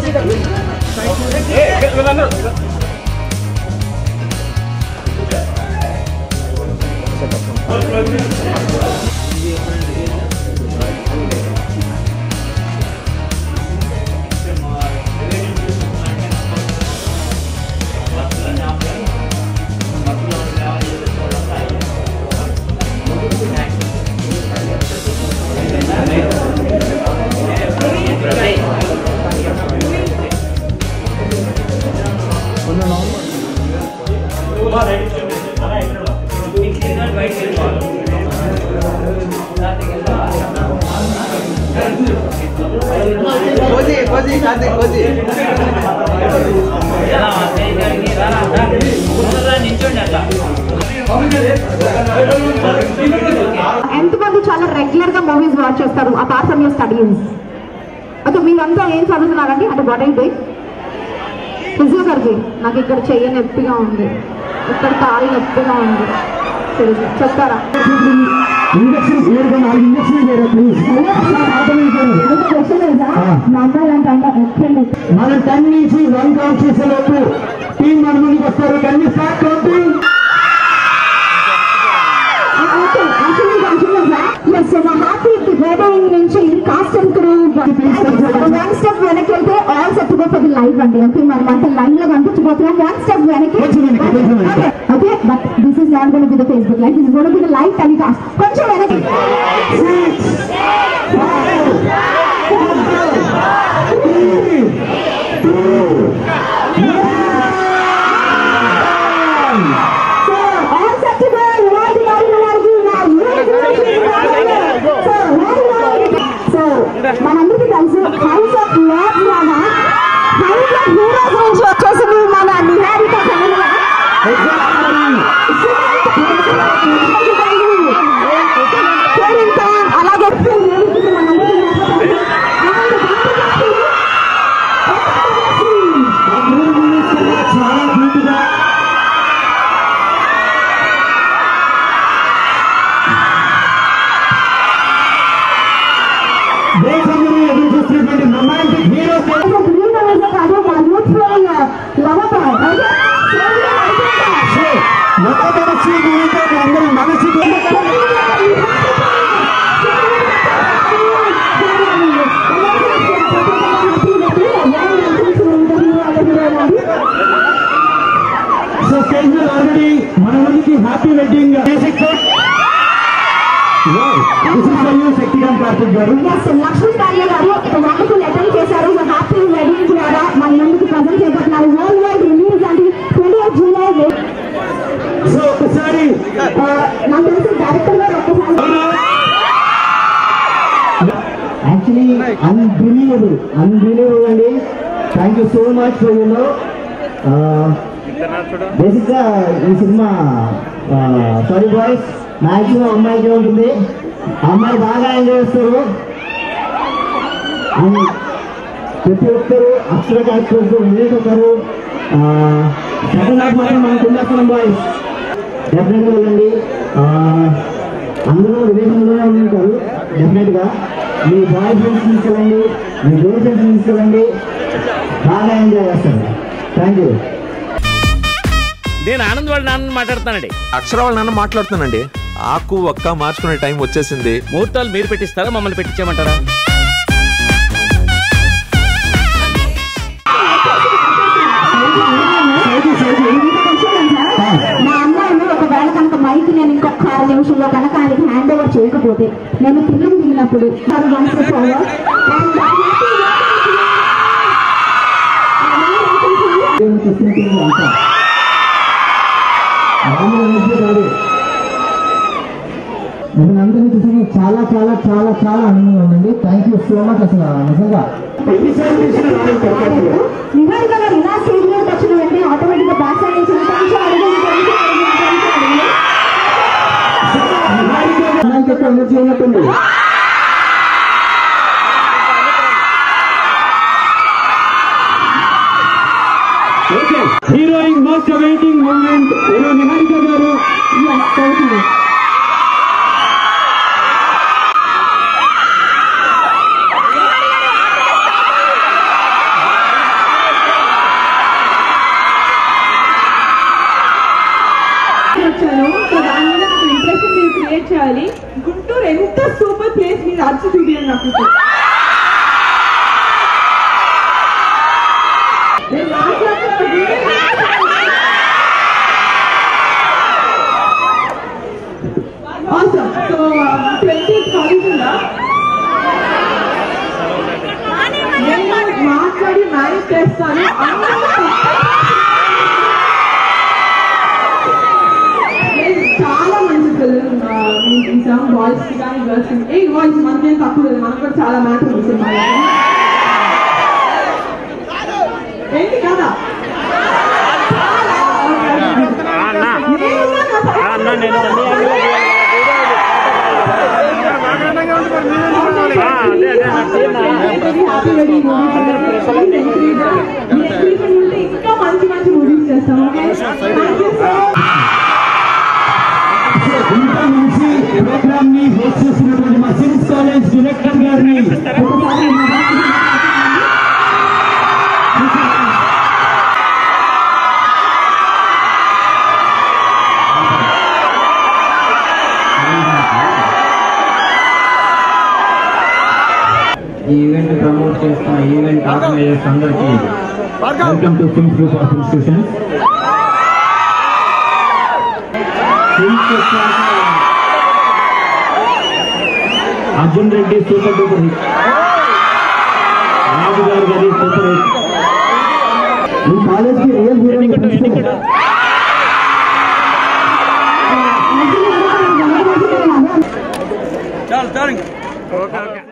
కోసి కోసి కార్తీక్ కోసి ఎంతమంది చాలా రెగ్యులర్ గా మూవీస్ వాచ్ చేస్తారు apart from your studies okay మీరంతా ఏం చదువుతున్నారండి అంటే వాట్ ఐ ఫిజియోథెరపీ నాకు ఇక్కడ చెయ్యి నొప్పిగా ఉంది ఇక్కడ కాలు నొప్పిగా ఉంది సరే సార్ చెప్తారా ఇంజక్షన్ ఏడు నాలుగు ఇంజక్షన్ వేరే ప్లీజ్ మన టెన్ నుంచి వన్ కౌంట్ చేసే లోపు టీం మన ముందుకు వస్తారు కన్నీ స్టార్ట్ కౌంటింగ్ నుంచి కాస్ట్ వన్ స్టెప్ వెనక్కి వెళ్తే all set go for the live అండి ఓకే మనం అంటే లైవ్ లో కనిపించబోతున్నాం వన్ స్టెప్ వెనక్కి కొంచెం వెనక్కి, కొంచెం వెనక్కి. Okay but this is not gonna be the Facebook live this gonna be the live telecast కొంచెం వెనక్కి సో ఆల్ సెట్ గో ఇవాళ వారి వారికి సో మనందరికీ తెలుసు హౌస్ ఆఫ్ లార్డ్స్ లాగా హౌస్ ఆఫ్ హీరోస్ నుంచి వచ్చేసింది మన నిహారిక కమల అలాగే చాలా నీట్గా దేశంలో ఎదురు చూస్తున్నటువంటి రొమాంటిక్ హీరోస్ మత మనసు అందరూ మనసు సో స్టేజ్ మీద ఆల్రెడీ మన మందికి happy wedding basic Shaktikanth Karthik గారు లక్ష్మీ కార్య గారు ఒక వండర్ఫుల్ అటెండ్ చేశారు హ్యాపీ వెడ్డింగ్ ద్వారా మన ముందుకు ప్రజెంట్ చేయబోతున్నారు వరల్డ్ వైడ్ రిలీజ్ అండి ట్వంటీ ఎయిట్ జూలై సో ఒకసారి నాకు తెలిసి డైరెక్టర్ గారు ఒక్కసారి యాక్చువల్లీ అన్బిలీవబుల్ అన్బిలీవబుల్ అండి thank you so much for you know బేసిక్గా ఈ సినిమా సారీ బాయ్స్ మ్యాక్సిమం అమ్మాయికి ఉంటుంది అమ్మాయి బాగా ఎంజాయ్ చేస్తారు అని ప్రతి ఒక్కరు అక్షర క్యారెక్టర్స్ వినేట్ ఒకరు సెకండ్ హాఫ్ మాత్రం మనం కుందేస్తున్నాం బాయ్స్ డెఫినెట్గా వెళ్ళండి ఆ, అందరూ విదేశంలోనే ఉంటారు డెఫినెట్గా మీ బాయ్ ఫ్రెండ్స్ తీసుకెళ్ళండి మీ గర్ల్ ఫ్రెండ్స్ తీసుకెళ్ళండి బాగా ఎంజాయ్ చేస్తారు థ్యాంక్ యూ నేను ఆనంద్ వాళ్ళ నాన్న మాట్లాడుతానండి అక్షర వాళ్ళ నాన్న మాట్లాడుతున్నానండి ఆకు ఒక్క మార్చుకునే టైం వచ్చేసింది ముహూర్తాలు మీరు పెట్టిస్తారా మమ్మల్ని పెట్టించేయమంటారా మా అమ్మాయిని ఒకవేళ కనుక మైక్ నేను ఇంకొక ఆరు నిమిషంలో కనుక ఆయనకి హ్యాండ్ ఓవర్ చేయకపోతే నేను పిల్లలు దిగినప్పుడు సార్ వన్స్ ఫార్వర్డ్ చూస్తున్నట్టు అంతా మామూలు energy కాదు మిమ్మల్ని అందరినీ చూసి చాలా చాలా చాలా చాలా ఆనందంగా ఉందండి థ్యాంక్ యూ సో మచ్ అసలు నిజంగా ఎన్నిసార్లు చూసినా రాలేదు పొరపాటుగా. నిహారిక గారు ఇలా స్టేజ్ మీద వచ్చిన వెంటనే ఆటోమేటిక్ గా బ్యాక్ సైడ్ నుంచి కొంచెం అడుగు కొంచెం అడుగు కొంచెం అడుగు అమ్మాయికి ఎక్కువ ఎనర్జీ ఉన్నట్టుంది okay heroine most awaiting moment Niharika గారు అరిచి చూపించండి నాకు నేను మాట్లాడుతున్నా Awesome. So, um, 20th college ఉందా నేను మాట్లాడి మేనేజ్ చేస్తాను అందరూ లేదు, చాలా మంచి పిల్లలు తీసాం బాయ్స్ కి కానీ గర్ల్స్ కి ఏ బాయ్స్ మనకేం తక్కువ లేదు మనకు కూడా చాలా మ్యాటర్ ఉంది సినిమాలో ఏంటి కదా అన్న నేను అన్ని హ్యాపీ వెడ్డింగ్ మూవీ ఇంకా మంచి మంచి మూవీస్ చేస్తాం ఓకే థ్యాంక్ యూ సో ఇంత మంచి ప్రోగ్రామ్ ని హోస్ట్ చేసినటువంటి మా సిమ్స్ కాలేజ్ డైరెక్టర్ గారిని ఒకసారి మా బాబు ఈ ఈవెంట్ ప్రమోట్ చేస్తున్న ఈవెంట్ ఆర్గనైజర్స్ అందరికీ welcome to SIMS group of institution Arjun Reddy super duper hit Raju గారు గారి సూపర్ హిట్ ఈ కాలేజ్ కి రియల్ హీరో చాలు చాలు ఓకే ఓకే